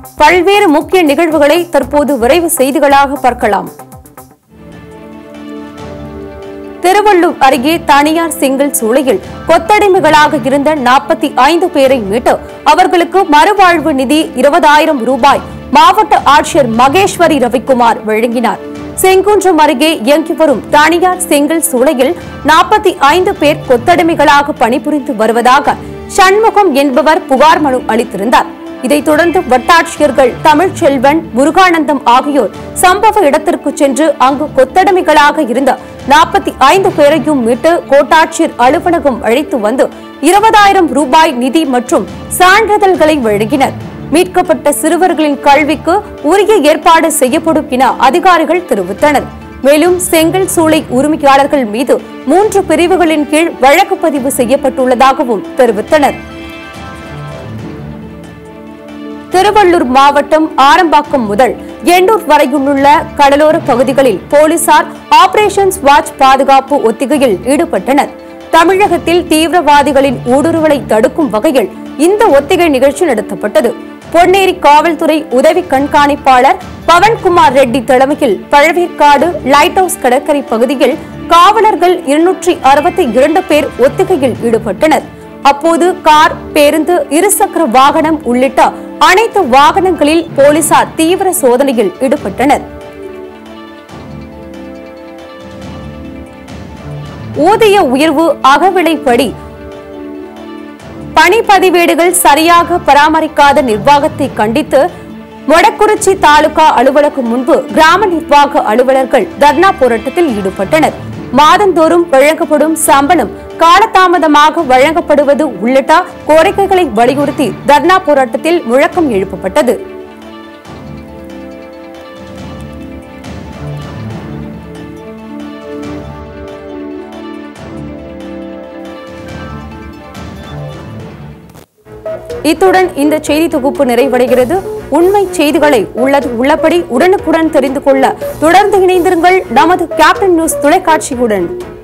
பல்வேறு முக்கிய நிகழ்வுகளை தற்போது விரைவு செய்திகளாக பார்க்கலாம் திருவள்ளூர் அருகே தனியார் செங்கல் சூளையில் கொத்தடிமைகளாக இருந்த நாற்பத்தி ஐந்து பேரை மீட்டு அவர்களுக்கு மறுவாழ்வு நிதி இருபதாயிரம் ரூபாய் மாவட்ட ஆட்சியர் மகேஸ்வரி ரவிக்குமார் வழங்கினார் செங்குன்றம் அருகே இயங்கி வரும் தனியார் செங்கல் சூளையில் நாற்பத்தி ஐந்து பேர் கொத்தடிமைகளாக பணிபுரிந்து வருவதாக சண்முகம் என்பவர் புகார் மனு அளித்திருந்தார் இதைத் தொடர்ந்து வட்டாட்சியர்கள் தமிழ்ச்செல்வன் முருகானந்தம் ஆகியோர் சம்பவ இடத்திற்கு சென்று அங்கு கொத்தடிமைகளாக இருந்த நாற்பத்தி ஐந்து பேரையும் மீட்டு கோட்டாட்சியர் அலுவலகம் அழைத்து வந்து இருபதாயிரம் ரூபாய் நிதி மற்றும் சான்றிதழ்களை வழங்கினர் மீட்கப்பட்ட சிறுவர்களின் கல்விக்கு உரிய ஏற்பாடு செய்யப்படும் என அதிகாரிகள் தெரிவித்தனர் மேலும் செங்கல் சூளை உரிமையாளர்கள் மீது மூன்று பிரிவுகளின் கீழ் வழக்கு பதிவு செய்யப்பட்டுள்ளதாகவும் தெரிவித்தனர் திருவள்ளூர் மாவட்டம் ஆரம்பாக்கம் முதல் எண்டூர் வரையுள்ள கடலோர பகுதிகளில் போலீசார் ஆபரேஷன்ஸ் வாட்ச் பாதுகாப்பு ஒத்திகையில் ஈடுபட்டனர் தமிழகத்தில் தீவிரவாதிகளின் ஊடுருவலை தடுக்கும் வகையில் இந்த ஒத்திகை நிகழ்ச்சி நடத்தப்பட்டது பொன்னேரி காவல்துறை உதவி கண்காணிப்பாளர் பவன்குமார் ரெட்டி தலைமையில் பழவேற்காடு லைட் ஹவுஸ் கடற்கரை பகுதியில் காவலர்கள் இருநூற்றி அறுபத்தி இரண்டு பேர் ஒத்திகையில் ஈடுபட்டனர் அப்போது கார் பேருந்து இருசக்கர வாகனம் உள்ளிட்ட அனைத்து வாகனங்களில் போலீசார் தீவிர சோதனையில் ஈடுபட்டனர் ஊதிய உயர்வு அகவிலைப்படி பணி பதிவேடுகள் சரியாக பராமரிக்காத நிர்வாகத்தை கண்டித்து மொடக்குறிச்சி தாலுகா அலுவலகம் முன்பு கிராம நிர்வாக அலுவலர்கள் தர்ணா போராட்டத்தில் ஈடுபட்டனர் மாதந்தோறும் வழங்கப்படும் சம்பளம் காலதாமதமாக வழங்கப்படுவது உள்ளிட்ட கோரிக்கைகளை வலியுறுத்தி தர்ணா போராட்டத்தில் முழக்கம் எழுப்பப்பட்டது இத்துடன் இந்த செய்தி தொகுப்பு நிறைவடைகிறது உண்மை செய்திகளை உள்ளது உள்ளபடி உடனுக்குடன் தெரிந்து கொள்ள தொடர்ந்து இணைந்திருங்கள் நமது கேப்டன் நியூஸ் தொலைக்காட்சியுடன்